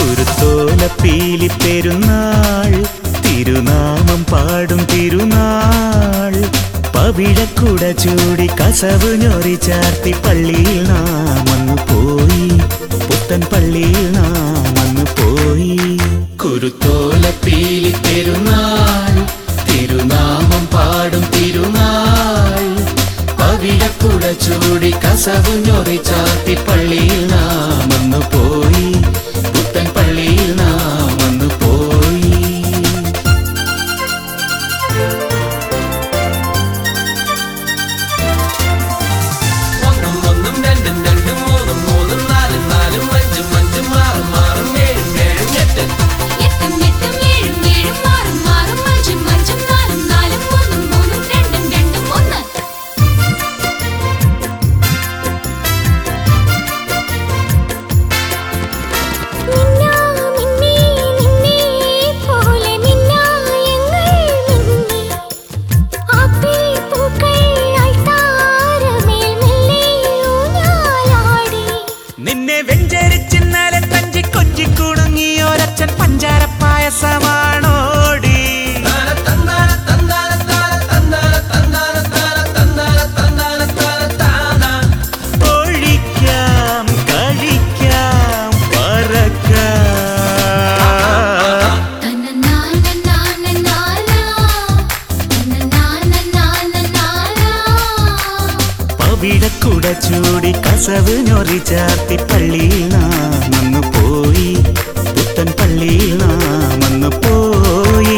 കുരുത്തോല പീലി പെരുന്നാൾ തിരുനാമം പാടും തിരുനാൾ പവിഴക്കുട ചൂടി കസവ് ഞൊറി ചാർത്തി പള്ളിയിൽ നാം വന്നു പോയി പുത്തൻ പള്ളിയിൽ നാം വന്നു പോയി കുരുത്തോല പീലി പെരുന്നാൾ തിരുനാമം പാടും തിരുനാൾ പവിഴക്കുട ചൂടി കസവ് ഞൊറി ചാർത്തി പള്ളിയിൽ നാം വന്നു പോയി പുത്തൻ പള്ളിയിൽ നാം വന്നു പോയി ഒന്നും ഒന്നും രണ്ടും രണ്ടും മൂന്നും മൂന്നും നാലും നാലും അഞ്ചും അഞ്ചും ആറും ആറും ഏഴും ഏഴും എട്ട് എട്ടും എട്ടും ഏഴും ഏഴും ആറും ആറും അഞ്ചും അഞ്ചും നാലും നാലും മൂന്നും മൂന്നും രണ്ടും രണ്ടും ഒന്ന് മിന്നാ മിന്നി നിന്നെ പോലെ മിന്നായങ്ങൾ മിന്നി ആപ്പിൾ പൂക്കൾ അൾത്താരമേൽ മെല്ലെ ഊഞ്ഞാലാടി നിന്നെ വെഞ്ചരിച്ചിന്നാലെ തഞ്ചി കൊഞ്ചി കുടുങ്ങിയോരച്ഛൻ പഞ്ചാര പായസമാണോടി താന തന്നാന തന്നാന താന തന്നാന തന്നാന താന തന്നാന തന്നാന താന താന ഒഴിക്കാം കഴിക്കാം പറക്കാം പവിഴക്കുട ചൂടി കസവ് ഞൊറി ചാർത്തി പള്ളിയിൽ നാം വന്നു പോയി പുത്തൻ പള്ളിയിൽ നാം വന്നു പോയി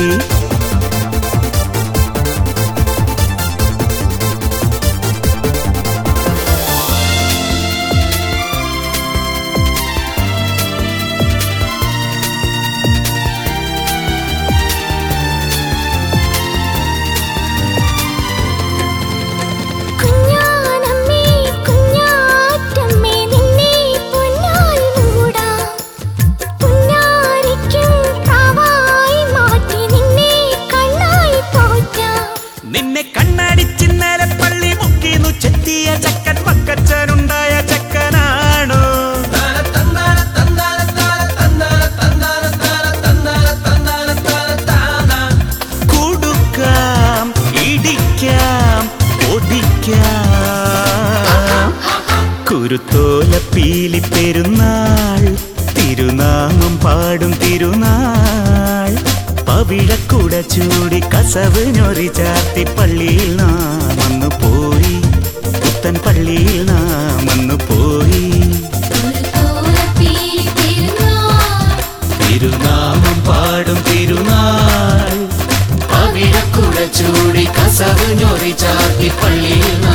കുഞ്ഞാനമ്മേ കുഞ്ഞാറ്റമ്മേ നിന്നെ പൊന്നാൽ മൂടാം കുഞ്ഞാരിക്കും പ്രാവായി മാറ്റി നിന്നെ കണ്ണായി പോറ്റാം നിന്നെ കണ്ണടിച്ചിന്നലെ പള്ളി മുക്കിന്നു ചെത്തിയ ചക്കൻ മക്കച്ചനുണ്ടായ ചക്കനാണോ താന തന്നാന തന്നാന താന തന്നാന തന്നാന താന തന്നാന തന്നാന താന താന കൊടുക്കാം ഇടിക്കാം ഒടിക്കാം കുരുത്തോല പീലി പെരുന്നാൾ തിരുനാമം പാടും തിരുനാൾ പവിഴക്കുട ചൂടി കസവ് ഞൊറി ചാത്തി പള്ളിയിൽ നാം വന്നു പോയി പുത്തൻ പള്ളിയിൽ നാം വന്നു പോയി തിരുനാമം പാടും തിരുനാൾ പവിഴക്കുട ചൂടി കസവ് ഞൊറി ചാത്തി പള്ളിയിൽ